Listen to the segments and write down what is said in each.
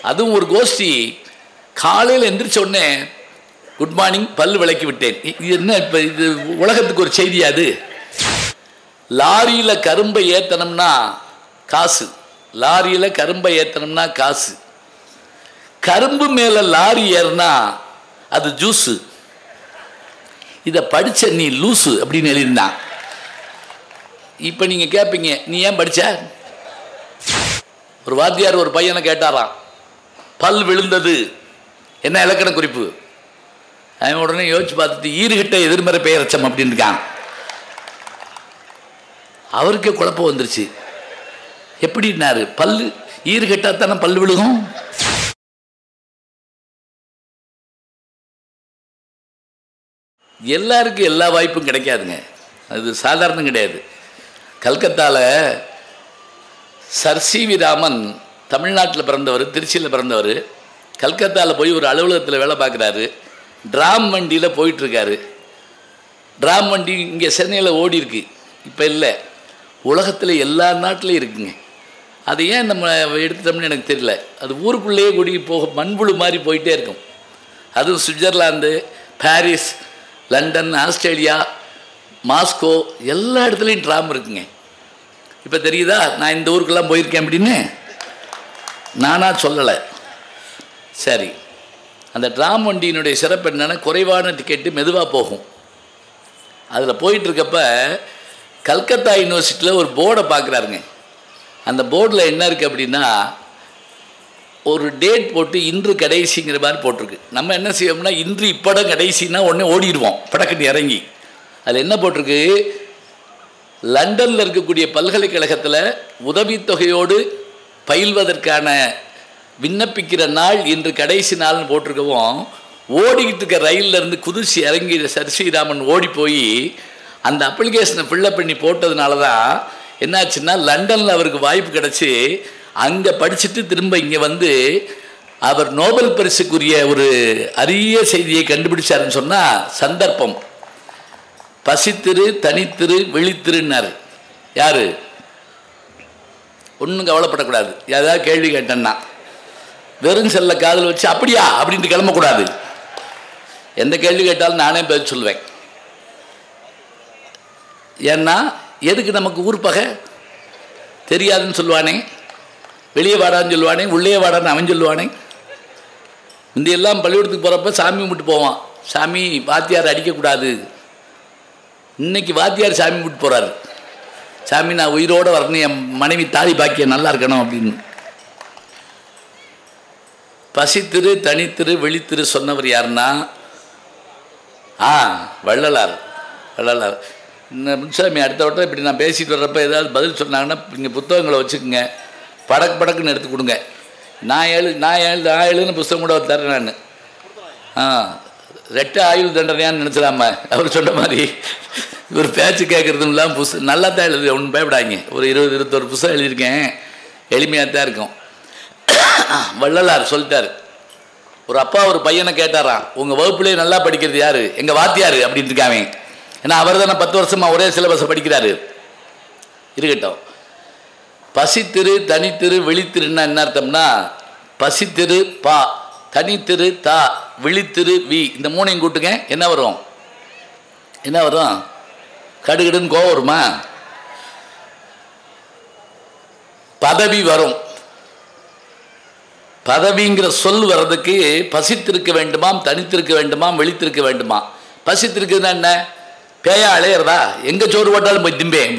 அதுவும் ஒரு கோஷ்டி காலையில் எந்திரிச்ச உடனே குட் மார்னிங் பல்லு விளக்கி விட்டேன் இ- இது என்ன இப்போ இது உலகத்துக்கு ஒரு செய்தியா அது லாரியில் கரும்பை ஏற்றணும்னா காசு லாரியில் கரும்பை ஏற்றணும்னா காசு கரும்பு மேலே லாரி ஏறினா அது ஜூஸு இதை படிச்ச நீ லூசு அப்படின்னு எழுதினான் இப்போ நீங்கள் கேட்பீங்க நீ ஏன் படிச்ச ஒரு வாத்தியார் ஒரு பையனை கேட்டாராம் பல் விழுந்தது என்ன இலக்கண குறிப்பு அவன் உடனே யோசிச்சு பார்த்துட்டு ஈறுகிட்ட எதிர்மறை பெயரச்சம் அப்படின்னு இருக்கான் அவருக்கே குழப்பம் வந்துருச்சு எப்படின்னாரு பல்லு ஈறுகட்டா தானே பல்லு விழுகும் எல்லாருக்கும் எல்லா வாய்ப்பும் கிடைக்காதுங்க அது சாதாரணம் கிடையாது கல்கத்தாவில் சர் சி வி ராமன் தமிழ்நாட்டில் பிறந்தவர் திருச்சியில் பிறந்தவர் கல்கத்தாவில் போய் ஒரு அலுவலகத்தில் வேலை பார்க்குறாரு டிராம் வண்டியில் போயிட்டுருக்காரு டிராம் வண்டி இங்கே சென்னையில் ஓடி இருக்கு இப்போ இல்லை உலகத்தில் எல்லா நாட்டிலையும் இருக்குங்க அது ஏன் நம்ம எடுத்துட்டோம்னு எனக்கு தெரியல அது ஊருக்குள்ளேயே கூடி போக மண்புழு மாதிரி போயிட்டே இருக்கும் அதுவும் Switzerland Paris London Australia Moscow எல்லா இடத்துலையும் ட்ராம் இருக்குங்க இப்போ தெரியுதா நான் இந்த ஊருக்கெல்லாம் போயிருக்கேன் அப்படின்னு நானாக சொல்லலை சரி அந்த ட்ராம் வண்டியினுடைய சிறப்பு என்னென்னா குறைவான டிக்கெட்டு மெதுவாக போகும் அதில் போயிட்டுருக்கப்ப கல்கத்தா யூனிவர்சிட்டியில் ஒரு போர்டை பார்க்குறாருங்க அந்த போர்டில் என்ன இருக்குது அப்படின்னா ஒரு டேட் போட்டு இன்று கடைசிங்கிற மாதிரி போட்டிருக்கு நம்ம என்ன செய்வோம்னா இன்று இப்படம் கடைசின்னா உடனே ஓடிடுவோம் படக்குன்னு இறங்கி அதில் என்ன போட்டிருக்கு லண்டனில் இருக்கக்கூடிய பல்கலைக்கழகத்தில் உதவித்தொகையோடு பயில்வதற்கான விண்ணப்பிக்கிற நாள் இன்று கடைசி நாள்னு போட்டிருக்கவும் ஓடிக்கிட்டு இருக்க ரயில்ல இருந்து குதிச்சு இறங்கி சர் ஸ்ரீராமன் ஓடி போய் அந்த அப்ளிகேஷனை ஃபில்லப் பண்ணி போட்டதுனால தான் என்னாச்சுன்னா லண்டனில் அவருக்கு வாய்ப்பு கிடச்சி அங்கே படிச்சுட்டு திரும்ப இங்கே வந்து அவர் நோபல் பரிசுக்குரிய ஒரு அரிய செய்தியை கண்டுபிடிச்சாருன்னு சொன்னால் சந்தர்ப்பம் பசித்திரு தனித்திரு விழித்திருன்னாரு யாரு ஒன்றும் கவலைப்படக்கூடாது ஏதாவது கேள்வி கேட்டேன்னா வெறும் செல்ல காதில் வச்சு அப்படியா அப்படின்ட்டு கிளம்பக்கூடாது எந்த கேள்வி கேட்டாலும் நானே பதில் சொல்லுவேன் ஏன்னா எதுக்கு நமக்கு ஊர் பகை தெரியாதுன்னு சொல்லுவானே வெளியே வாடான்னு சொல்லுவானே உள்ளே வாடான்னு அவன் சொல்லுவானே முந்தையெல்லாம் பள்ளிக்கூடத்துக்கு போகிறப்ப சாமி கும்பிட்டு போவான் சாமி வாத்தியார் அடிக்கக்கூடாது இன்னைக்கு வாத்தியார் சாமி கும்பிட்டு போகிறாரு சாமி நான் உயிரோடு வரணும் என் மனைவி தாலி பாக்கியம் நல்லா இருக்கணும் அப்படின்னு பசித்திரு தனித்திரு விழித்திரு சொன்னவர் யாருன்னா ஆ வள்ளலார் வள்ளலார் இந்த முன்சாமி அடுத்த வட்டம் இப்படி நான் பேசிட்டு வர்றப்ப ஏதாவது பதில் சொன்னாங்கன்னா இங்கே புத்தகங்களை வச்சுக்கோங்க படக்கு படக்குன்னு எடுத்து கொடுங்க நான் எழு நான் எழு நான் எழுதுன புஸ்தகம் கூட தரேன் நான் ஆ ரெட்டை ஆயுள் தண்டனையான்னு நினச்சிடாம அவர் சொன்ன மாதிரி ஒரு பேச்சு கேட்குறதும் இல்லாமல் புஸ்தகம் நல்லா தான் எழுது ஒன்றும் பயப்படாங்க ஒரு இருபது இருபத்தொரு புஸ்தகம் எழுதியிருக்கேன் எளிமையாக தான் இருக்கும் வள்ளலார் சொல்லிட்டார் ஒரு அப்பா ஒரு பையனை கேட்டாராம் உங்கள் வகுப்புலேயே நல்லா படிக்கிறது யார் எங்கள் வாத்தியார் அப்படின்னு இருக்காங்க ஏன்னா அவர் தானே பத்து வருஷமாக ஒரே சிலபஸை படிக்கிறாரு இருக்கட்டும் பசித்திரு தனித்திரு விழித்திருன்னா என்ன அர்த்தம்னா பசித்திரு பா தனித்திரு தா விழித்திரு வி இந்த மூணையும் கூட்டுங்க என்ன வரும் என்ன வரும் கடுகடுன்னு கோவம் வருமா பதவி வரும் பதவிங்கிற சொல் வர்றதுக்கு பசித்திருக்க வேண்டுமாம் தனித்திருக்க வேண்டுமாம் விழித்திருக்க வேண்டுமா பசித்திருக்குதுன்னா என்ன பேயா அலையிறதா எங்கே சோறு போட்டாலும் போய் திம்பேன்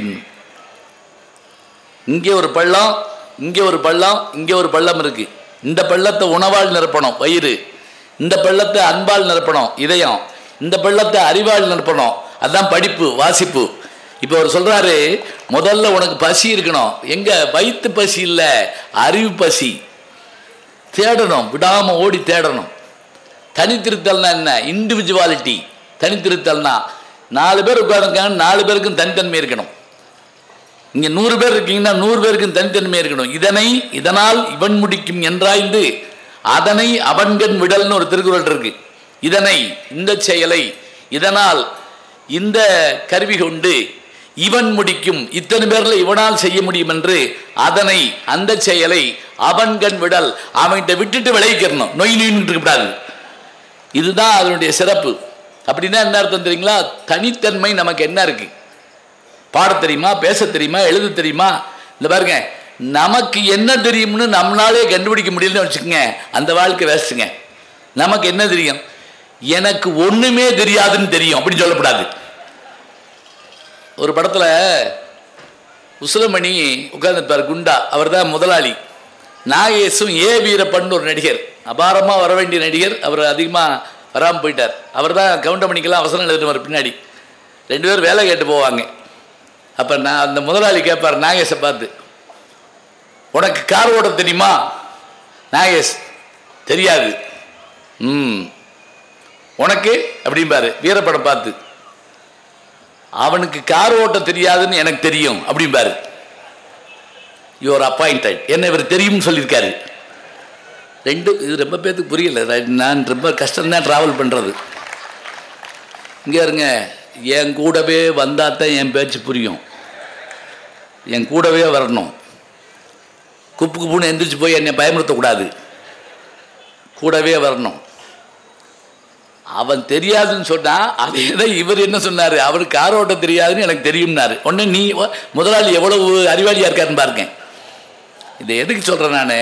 இங்கே ஒரு பள்ளம் இங்கே ஒரு பள்ளம் இங்கே ஒரு பள்ளம் இருக்கு இந்த பள்ளத்தை உணவால் நிரப்பணும் வயிறு இந்த பள்ளத்தை அன்பால் நிரப்பணும் இதயம் இந்த பள்ளத்தை அறிவால் நிரப்பணும் அதான் படிப்பு வாசிப்பு இப்போ அவர் சொல்றாரு முதல்ல உனக்கு பசி இருக்கணும் எங்க வயிற்று பசி இல்லை அறிவு பசி தேடணும் விடாம ஓடி தேடணும் தனித்திருத்தல்னா என்ன இண்டிவிஜுவாலிட்டி தனித்திருத்தல்னா நாலு பேர் உட்காந்துருக்காங்க நாலு பேருக்கும் தனித்தன்மை இருக்கணும் இங்க நூறு பேர் இருக்கீங்கன்னா நூறு பேருக்கும் தனித்தன்மை இருக்கணும் இதனை இதனால் இவன் முடிக்கும் என்றாய்ந்து அதனை அவன்கண் விடல்னு ஒரு திருக்குறள் இருக்கு இதனை இந்த செயலை இதனால் இந்த கருவி கொண்டு இவன் முடிக்கும் இத்தனை பேர்ல இவனால் செய்ய முடியும் என்று அதனை அந்த செயலை அவன் கண் விடல் அவன்கிட்ட விட்டுட்டு விளைவிக்கிறணும் நொய் நொயின்னு இருக்கக்கூடாது இதுதான் அதனுடைய சிறப்பு அப்படின்னா என்ன அர்த்தம் தெரியுங்களா தனித்தன்மை நமக்கு என்ன இருக்கு பாட தெரியுமா பேச தெரியுமா எழுத தெரியுமா இந்த பாருங்க நமக்கு என்ன தெரியும்னு நம்மளாலே கண்டுபிடிக்க முடியலன்னு வச்சுக்கோங்க அந்த வாழ்க்கை வேஸ்ட்டுங்க நமக்கு என்ன தெரியும் எனக்கு ஒண்ணுமே தெரியாதுன்னு தெரியும் அப்படின்னு சொல்லக்கூடாது ஒரு படத்துல உசுலமணி உட்கார்ந்துருப்பார் குண்டா அவர் தான் முதலாளி நாகேஷும் ஏ வீரப்பன் ஒரு நடிகர் அபாரமாக வர வேண்டிய நடிகர் அவர் அதிகமாக வராமல் போயிட்டார் அவர் தான் கவுண்டமணிக்கெல்லாம் அவசரம் எழுதுவார் பின்னாடி ரெண்டு பேரும் வேலை கேட்டு போவாங்க அப்போ நான் அந்த முதலாளி கேட்பார் நாகேஷை பார்த்து உனக்கு கார் ஓட்ட தெரியுமா நாகேஷ் தெரியாது ம் உனக்கு அப்படிம்பாரு வீரப்படம் பார்த்து அவனுக்கு கார் ஓட்ட தெரியாதுன்னு எனக்கு தெரியும் அப்படிம்பாரு யுவர் அப்பாயிண்டட் என்ன இவர் தெரியும்னு சொல்லியிருக்காரு ரெண்டு இது ரொம்ப பேத்துக்கு புரியல ரைட், நான் ரொம்ப கஷ்டம்தான் ட்ராவல் பண்ணுறது இங்கே இருங்க என் கூடவே வந்தால் தான் என் பேச்சு புரியும் என் கூடவே வரணும் குப்பு குப்புன்னு எந்திரிச்சு போய் என்னை பயமுறுத்தக்கூடாது கூடவே வரணும் அவன் தெரியாதுன்னு சொன்னா அதே தான் இவர் என்ன சொன்னார் அவருக்கு கார் ஓட்ட தெரியாதுன்னு எனக்கு தெரியும்னாரு உடனே நீ வ- முதலாளி எவ்வளவு அறிவாளியாக இருக்காருன்னு பாருங்க இதை எதுக்கு சொல்கிறேன் நான்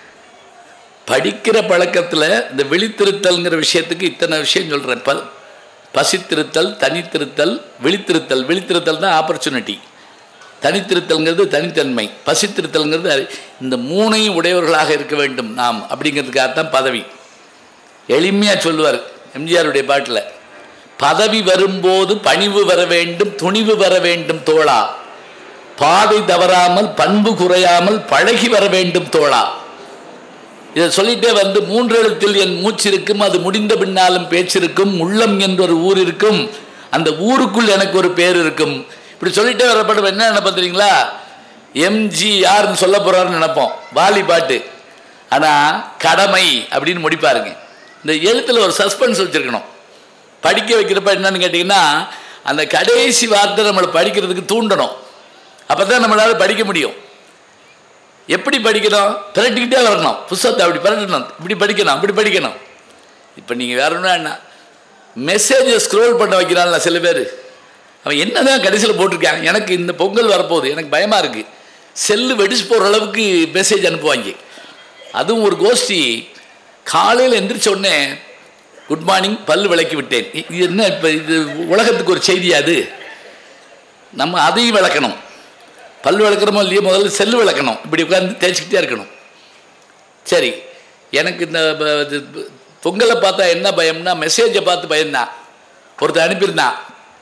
படிக்கிற பழக்கத்தில் இந்த விழித்திருத்தல்ங்கிற விஷயத்துக்கு இத்தனை விஷயம் சொல்கிறேன் ப பசித்திருத்தல் தனித்திருத்தல் விழித்திருத்தல் விழித்திருத்தல் தான் ஆப்பர்ச்சுனிட்டி தனித்திருத்தல்ங்கிறது தனித்தன்மை பசித்திருத்தல்ங்கிறது அறி- இந்த மூணையும் உடையவர்களாக இருக்க வேண்டும் நாம் அப்படிங்கிறதுக்காகத்தான் பதவி எளிமையாக சொல்லுவார் எம்ஜிஆருடைய பாட்டில் பதவி வரும்போது பணிவு வர வேண்டும் துணிவு வர வேண்டும் தோழா பாதை தவறாமல் பண்பு குறையாமல் பழகி வர வேண்டும் தோழா இதை சொல்லிட்டே வந்து மூன்று எழுத்தில் என் மூச்சிருக்கும் அது முடிந்த பின்னாலும் பேச்சிருக்கும் உள்ளம் என்ற ஒரு ஊர் இருக்கும் அந்த ஊருக்குள் எனக்கு ஒரு பேர் இருக்கும் இப்படி சொல்லிட்டே வரப்படும் என்ன நினைப்போம் தெரியுங்களா எம்ஜி யாருன்னு சொல்ல போறாருன்னு நினைப்போம் வாலி பாட்டு ஆனால் கடமை அப்படின்னு முடிப்பாருங்க இந்த எழுத்தில் ஒரு சஸ்பென்ஸ் வச்சிருக்கணும் படிக்க வைக்கிறப்ப என்னன்னு கேட்டிங்கன்னா அந்த கடைசி வார்த்தை நம்மளை படிக்கிறதுக்கு தூண்டணும் அப்போ தான் நம்மளால் படிக்க முடியும் எப்படி படிக்கணும் பிரட்டிக்கிட்டே வரணும் புஸ்தகத்தை அப்படி பிரட்டணும் இப்படி படிக்கணும் அப்படி படிக்கணும் இப்போ நீங்கள் வேற ஒன்றும் என்ன மெசேஜை ஸ்க்ரோல் பண்ண வைக்கிறான்ல சில பேர் அவன் என்னதான் கடைசியில் போட்டிருக்கான் எனக்கு இந்த பொங்கல் வரப்போகுது எனக்கு பயமாக இருக்குது செல்லு வெடிச்சு போகிற அளவுக்கு மெசேஜ் அனுப்புவாங்க அதுவும் ஒரு கோஷ்டி காலையில் எந்திரிச்ச உடனே குட் மார்னிங் பல்லு விளக்கி விட்டேன் இ- இது என்ன இப்போ இது உலகத்துக்கு ஒரு செய்தியா அது நம்ம அதையும் விளக்கணும் பல் விளக்குறமோ இல்லையோ முதல்ல செல்லு விளக்கணும் இப்படி உட்கார்ந்து தேய்ச்சிக்கிட்டே இருக்கணும் சரி எனக்கு இந்த ப- இது ப- பொங்கலை பார்த்தா என்ன பயம்னா மெசேஜை பார்த்து பயம்தான் ஒருத்தர் அனுப்பியிருந்தான்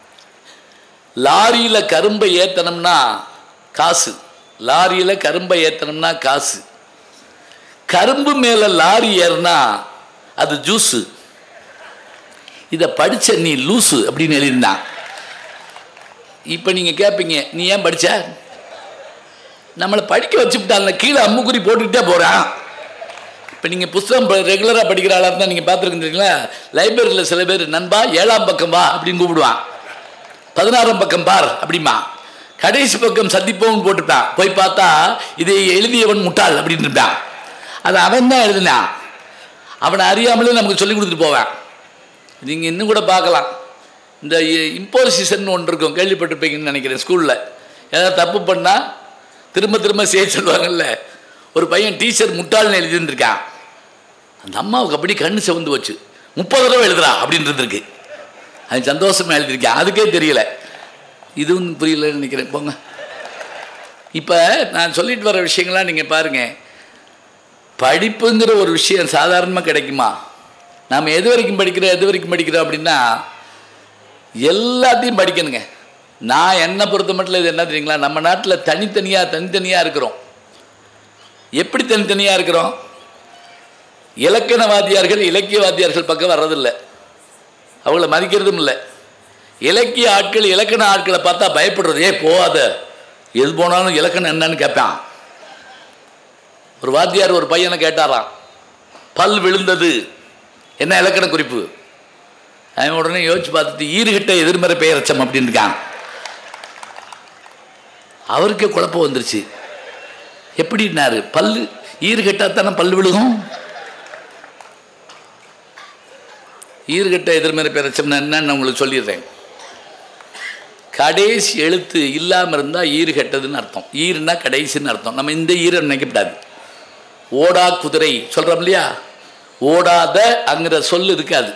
லாரியில் கரும்பை ஏற்றணும்னா காசு லாரியில் கரும்பை ஏற்றணும்னா காசு கரும்பு மேலே லாரி ஏறுனா அது ஜூஸு இதை படிச்ச நீ லூசு அப்படின்னு எழுதியிருந்தான் இப்போ நீங்கள் கேட்பீங்க நீ ஏன் படிச்ச நம்மளை படிக்க வச்சுவிட்டாங்க கீழே அம்முக்குறி போட்டுக்கிட்டே போகிறான் இப்போ நீங்கள் புஸ்தகம் ரெகுலராக படிக்கிற ஆளாக இருந்தால் நீங்கள் பார்த்துருக்கீங்களா லைப்ரரியில் சில பேர் நண்பா ஏழாம் பக்கம் வா அப்படின்னு கூப்பிடுவான் பதினாறாம் பக்கம் பார் அப்படிமா கடைசி பக்கம் சந்திப்போம்னு போட்டுட்டான் போய் பார்த்தா இதை எழுதியவன் முட்டாள் அப்படின்னு இருந்தான் அது அவன் தான் எழுதினான் அவனை அறியாமலே நமக்கு சொல்லி கொடுத்துட்டு போவான் நீங்கள் இன்னும் கூட பார்க்கலாம் இந்த இம்போசிஷன் ஒன்று இருக்கும் கேள்விப்பட்டிருப்பீங்கன்னு நினைக்கிறேன் ஸ்கூலில் ஏதாவது தப்பு பண்ணால் திரும்ப திரும்ப செய்ய சொல்லுவாங்கல்ல ஒரு பையன் டீச்சர் முட்டாள்னு எழுதியிருந்திருக்கான் அந்த அம்மாவுக்கு அப்படி கண்ணு சிவந்து வச்சு முப்பது தடவை எழுதுறா அப்படின்னு இருந்திருக்கு அது சந்தோஷமாக எழுதியிருக்கேன் அதுக்கே தெரியல இதுவும் புரியலன்னு நினைக்கிறேன் போங்க இப்போ நான் சொல்லிட்டு வர விஷயங்கள்லாம் நீங்கள் பாருங்கள் படிப்புங்கிற ஒரு விஷயம் சாதாரணமாக கிடைக்குமா நாம் எது வரைக்கும் படிக்கிறோம் எது வரைக்கும் படிக்கிறோம் அப்படின்னா எல்லாத்தையும் படிக்கணுங்க நான் என்னை பொறுத்த மட்டும் இது என்ன தெரியுங்களா நம்ம நாட்டில் தனித்தனியாக தனித்தனியாக இருக்கிறோம் எப்படி தனித்தனியாக இருக்கிறோம் இலக்கணவாதியார்கள் இலக்கியவாதியார்கள் பக்கம் வர்றதில்லை அவங்கள மதிக்கிறதும் இல்லை இலக்கிய ஆட்கள் இலக்கண ஆட்களை பார்த்தா பயப்படுறது ஏ போகாத எது போனாலும் இலக்கணம் என்னன்னு கேட்பான் ஒரு வாத்தியார் ஒரு பையனை கேட்டாராம் பல் விழுந்தது என்ன இலக்கண குறிப்பு அவன் உடனே யோசிச்சு பார்த்துட்டு ஈறுகிட்ட எதிர்மறை பெயரச்சம் அப்படின்னு இருக்கான் அவருக்கே குழப்பம் வந்துருச்சு எப்படின்னாரு பல்லு ஈறு கட்டாத்தானே பல்லு விழுகும் ஈறுகட்ட எதிர்மறை பிரச்சனை என்னன்னு நான் உங்களுக்கு சொல்லிடுறேன் கடைசி எழுத்து இல்லாமல் இருந்தால் ஈறு கெட்டதுன்னு அர்த்தம் ஈருன்னா கடைசின்னு அர்த்தம் நம்ம இந்த ஈரை நினைக்கப்படாது ஓடா குதிரை சொல்கிறோம் இல்லையா ஓடாத அங்கிற சொல் இருக்காது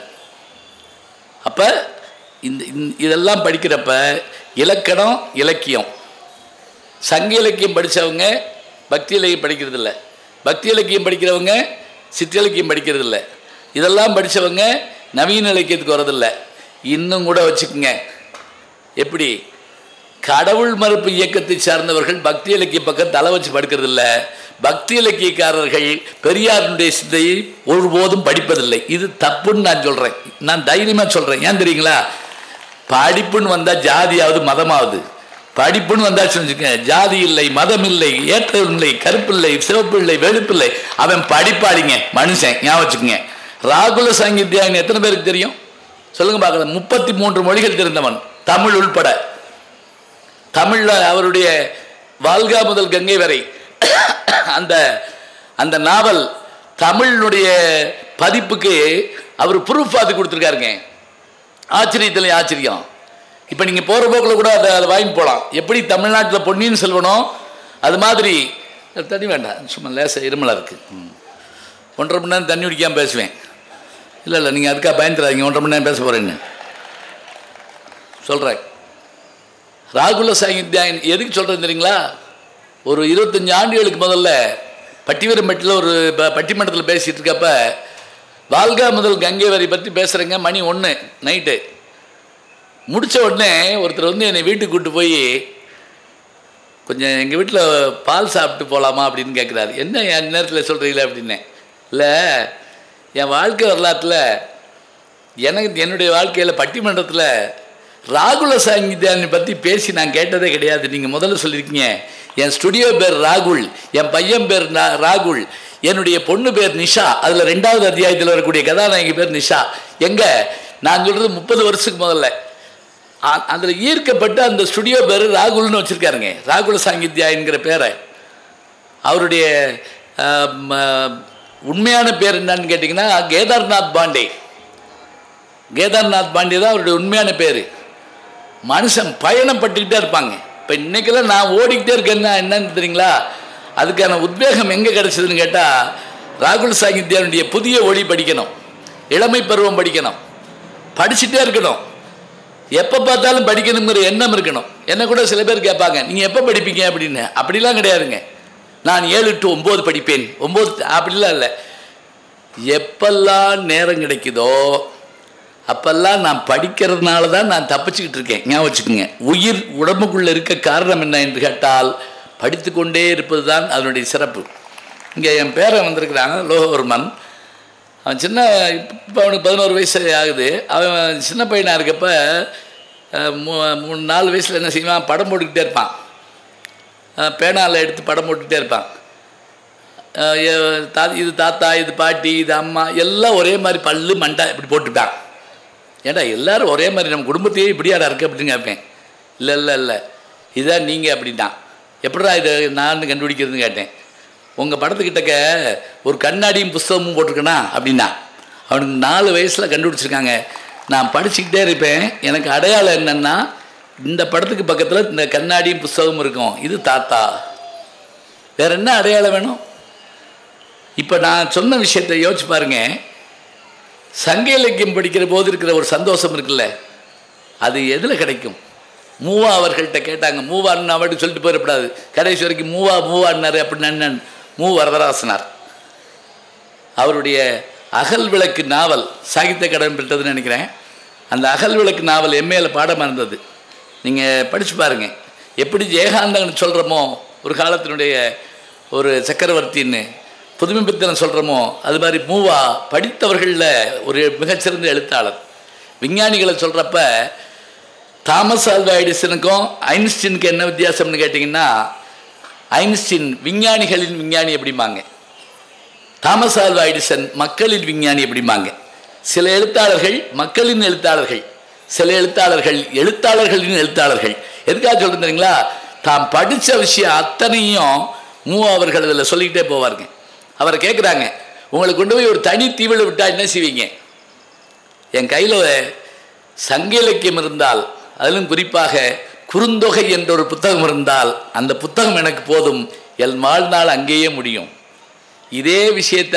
அப்போ இந்த இந்த- இதெல்லாம் படிக்கிறப்ப இலக்கணம் இலக்கியம் சங்க இலக்கியம் படித்தவங்க பக்தி இலக்கியம் படிக்கிறதில்ல பக்தி இலக்கியம் படிக்கிறவங்க சிற்றிலக்கியம் படிக்கிறதில்ல இதெல்லாம் படித்தவங்க நவீன இலக்கியத்துக்கு வரதில்ல இன்னும் கூட வச்சுக்கோங்க எப்படி கடவுள் மறுப்பு இயக்கத்தை சார்ந்தவர்கள் பக்தி இலக்கிய பக்கம் தலை வச்சு படுக்கிறதில்ல பக்தி இலக்கியக்காரர்கள் பெரியாருடைய சிந்தையை ஒருபோதும் படிப்பதில்லை இது தப்புன்னு நான் சொல்கிறேன் நான் தைரியமாக சொல்கிறேன் ஏன் தெரியுங்களா படிப்புன்னு வந்தால் ஜாதியாவது மதமாவது படிப்புன்னு வந்தாச்சுன்னு வச்சுக்கோங்க ஜாதி இல்லை மதம் இல்லை ஏற்றம் இல்லை கருப்பு இல்லை சிவப்பு இல்லை வெளுப்பு இல்லை அவன் படிப்பாளிங்க மனுஷன் ஞாபகம் வச்சுக்கோங்க ராகுல சாங்கித்யாயன் எத்தனை பேருக்கு தெரியும் சொல்லுங்க பார்க்கலாம் முப்பத்தி மூன்று மொழிகள் தெரிந்தவன் தமிழ் உள்பட தமிழில் அவருடைய வால்கா முதல் கங்கை வரை அந்த அந்த நாவல் தமிழினுடைய பதிப்புக்கு அவர் ப்ரூஃப் பார்த்து கொடுத்துருக்காருங்க ஆச்சரியத்தில் ஆச்சரியம் இப்போ நீங்கள் போகிற போக்கில் கூட அதை அதை வாங்கி போகலாம் எப்படி தமிழ்நாட்டில் பொன்னியின் செல்வனோ அது மாதிரி தண்ணி வேண்டாம் சும்மா லேசாக இருமலாக இருக்குது ஒன்றரை மணி நேரம் தண்ணி குடிக்காமல் பேசுவேன் இல்லை இல்லை நீங்கள் அதுக்காக பயந்துடாதீங்க ஒன்றரை மணி நேரம் பேச போகிறேன்னு சொல்கிறேன் ராகுல சாகித்யாயன் எதுக்கு சொல்கிறேன் தெரியுங்களா ஒரு இருபத்தஞ்சி ஆண்டுகளுக்கு முதல்ல பட்டிவரம்பட்டில் ஒரு ப- பட்டிமன்றத்தில் பேசிகிட்டு இருக்கப்ப வால்கா முதல் கங்கை வரை பற்றி பேசுகிறேங்க மணி ஒன்று நைட்டு முடித்த உடனே ஒருத்தர் வந்து என்னை வீட்டுக்கு கூட்டு போய் கொஞ்சம் எங்கள் வீட்டில் பால் சாப்பிட்டு போகலாமா அப்படின்னு கேட்குறாரு என்ன என் நேரத்தில் சொல்கிறீங்களே அப்படின்னேன் இல்லை என் வாழ்க்கை வரலாற்றில் எனக்கு என்னுடைய வாழ்க்கையில் பட்டிமன்றத்தில் ராகுல சாங்கித்யானை பற்றி பேசி நான் கேட்டதே கிடையாது நீங்கள் முதல்ல சொல்லியிருக்கீங்க என் ஸ்டுடியோ பேர் ராகுல் என் பையன் பேர் நா- ராகுல் என்னுடைய பொண்ணு பேர் நிஷா அதில் ரெண்டாவது அத்தியாயத்தில் வரக்கூடிய கதாநாயகி பேர் நிஷா எங்கே நான் சொல்கிறது முப்பது வருஷத்துக்கு முதல்ல அதில் ஈர்க்கப்பட்டு அந்த ஸ்டுடியோ பேர் ராகுல்னு வச்சுருக்காருங்க ராகுல சாங்கித்யாயன்கிற பேரை அவருடைய ஆம், ஆ, உண்மையான பேர் என்னன்னு கேட்டிங்கன்னா கேதார்நாத் பாண்டே கேதார்நாத் பாண்டே தான் அவருடைய உண்மையான பேர் மனுஷன் பயணப்பட்டுக்கிட்டே இருப்பாங்க இப்போ இன்னைக்கெல்லாம் நான் ஓடிக்கிட்டே இருக்கேன்னா என்னன்னு தெரியுங்களா அதுக்கான உத்வேகம் எங்கே கிடச்சிதுன்னு கேட்டால் ராகுல் சாகித்யானுடைய புதிய ஒளி படிக்கணும் இளமை பருவம் படிக்கணும் படிச்சுட்டே இருக்கணும் எப்போ பார்த்தாலும் படிக்கணுங்கிற எண்ணம் இருக்கணும் என்ன கூட சில பேர் கேட்பாங்க நீங்கள் எப்போ படிப்பீங்க அப்படின்னு அப்படிலாம் கிடையாதுங்க நான் ஏழு டு ஒம்பது படிப்பேன் ஒம்பது அப்படிலாம் இல்லை எப்பெல்லாம் நேரம் கிடைக்குதோ அப்பெல்லாம் நான் படிக்கிறதுனால தான் நான் தப்பிச்சுக்கிட்டு இருக்கேன் ஞாபகம் வச்சுக்கோங்க உயிர் உடம்புக்குள்ளே இருக்க காரணம் என்ன என்று கேட்டால் படித்து கொண்டே இருப்பது தான் அதனுடைய சிறப்பு இங்கே என் பேரன் வந்திருக்கிறாங்க லோகவர்மன் அவன் சின்ன இப்போ அவனுக்கு பதினோரு வயசு ஆகுது அவன் சின்ன பையனாக இருக்கப்ப அஹ், மூ மூணு நாலு வயசில் என்ன செய்வான் படம் போட்டுக்கிட்டே இருப்பான் அஹ், பேனால எடுத்து படம் போட்டுக்கிட்டே இருப்பான் அஹ், எ- தா இது தாத்தா இது பாட்டி இது அம்மா எல்லாம் ஒரே மாதிரி பல்லு மண்டை இப்படி போட்டுட்டான் ஏன்டா எல்லாரும் ஒரே மாதிரி நம்ம குடும்பத்தையே இப்படியாடா இருக்கு அப்படின்னு கேட்பேன் இல்லை இல்லை இல்லை இதான் நீங்கள் அப்படின்ட்டான் எப்படிடா இதை நான் கண்டுபிடிக்கிறதுன்னு கேட்டேன் உங்கள் படத்துக்கிட்டக்க ஒரு கண்ணாடியும் புஸ்தகமும் போட்டிருக்கனா அப்படின்னா அவனுக்கு நாலு வயசில் கண்டுபிடிச்சிருக்காங்க நான் படிச்சுக்கிட்டே இருப்பேன் எனக்கு அடையாளம் என்னென்னா இந்த படத்துக்கு பக்கத்தில் இந்த கண்ணாடியும் புஸ்தகமும் இருக்கும் இது தாத்தா வேற என்ன அடையாளம் வேணும் இப்போ நான் சொன்ன விஷயத்தை யோசிச்சு பாருங்க சங்க இலக்கியம் படிக்கிற போது இருக்கிற ஒரு சந்தோஷம் இருக்குல்ல அது எதில் கிடைக்கும் மூவா அவர்கள்ட்ட கேட்டாங்க மூவான்னு அவர்கிட்ட சொல்லிட்டு போயிடக்கூடாது கடைசி வரைக்கும் மூவா மூவான்னாரு அப்படின்னு என்னன்னு மூ வரதராசனார் அவருடைய அகல் விளக்கு நாவல் சாகித்ய கடன் பெற்றதுன்னு நினைக்கிறேன் அந்த அகல் விளக்கு நாவல் எம்ஏல பாடமாக இருந்தது நீங்கள் படித்து பாருங்கள் எப்படி ஜெயகாந்தன் சொல்கிறோமோ ஒரு காலத்தினுடைய ஒரு சக்கரவர்த்தின்னு புதுமை பித்தன் சொல்கிறோமோ அது மாதிரி மூவா படித்தவர்களில் ஒரு மிகச்சிறந்த எழுத்தாளர் விஞ்ஞானிகளை சொல்கிறப்ப தாமஸ் ஆல்வா எடிசனுக்கும் ஐன்ஸ்டீனுக்கு என்ன வித்தியாசம்னு கேட்டிங்கன்னா ஐன்ஸ்டீன் விஞ்ஞானிகளின் விஞ்ஞானி எப்படிம்பாங்க தாமஸ் ஆல்வா எடிசன் மக்களின் விஞ்ஞானி எப்படிம்பாங்க சில எழுத்தாளர்கள் மக்களின் எழுத்தாளர்கள் சில எழுத்தாளர்கள் எழுத்தாளர்களின் எழுத்தாளர்கள் எதுக்காக சொல்றேன் தெரியுங்களா தாம் படித்த விஷயம் அத்தனையும் மூ அவர்கள் இதில் சொல்லிக்கிட்டே போவாருங்க அவரை கேட்குறாங்க உங்களை கொண்டு போய் ஒரு தனி தீவில் விட்டால் என்ன செய்வீங்க என் கையில் சங்க இலக்கியம் இருந்தால் அதிலும் குறிப்பாக குறுந்தொகை என்ற ஒரு புத்தகம் இருந்தால் அந்த புத்தகம் எனக்கு போதும் என் வாழ்நாள் அங்கேயே முடியும் இதே விஷயத்த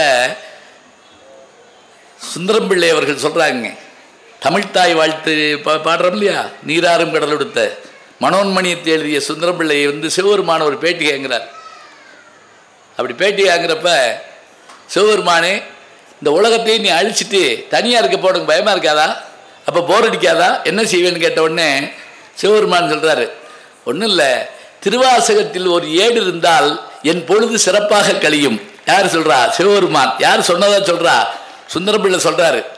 சுந்தரம் பிள்ளை அவர்கள் சொல்கிறாங்க தமிழ்த்தாய் வாழ்த்து பா பாடுறோம் இல்லையா நீராறும் கடல் கொடுத்த மனோன்மணியத்தை எழுதிய சுந்தரம் பிள்ளையை வந்து சிவபெருமான ஒரு பேட்டி கேட்குறார் அப்படி பேட்டி வாங்குறப்ப சிவபெருமானே இந்த உலகத்தையே நீ அழிச்சிட்டு தனியாக இருக்க போட பயமாக இருக்காதா அப்போ போர் அடிக்காதா என்ன செய்வேன்னு கேட்ட உடனே சிவபெருமான் சொல்கிறாரு ஒன்றும் இல்லை திருவாசகத்தில் ஒரு ஏடு இருந்தால் என் பொழுது சிறப்பாக கழியும் யார் சொல்கிறா சிவபெருமான் யார் சொன்னதா சொல்கிறா சுந்தரபிள்ளை சொல்கிறாரு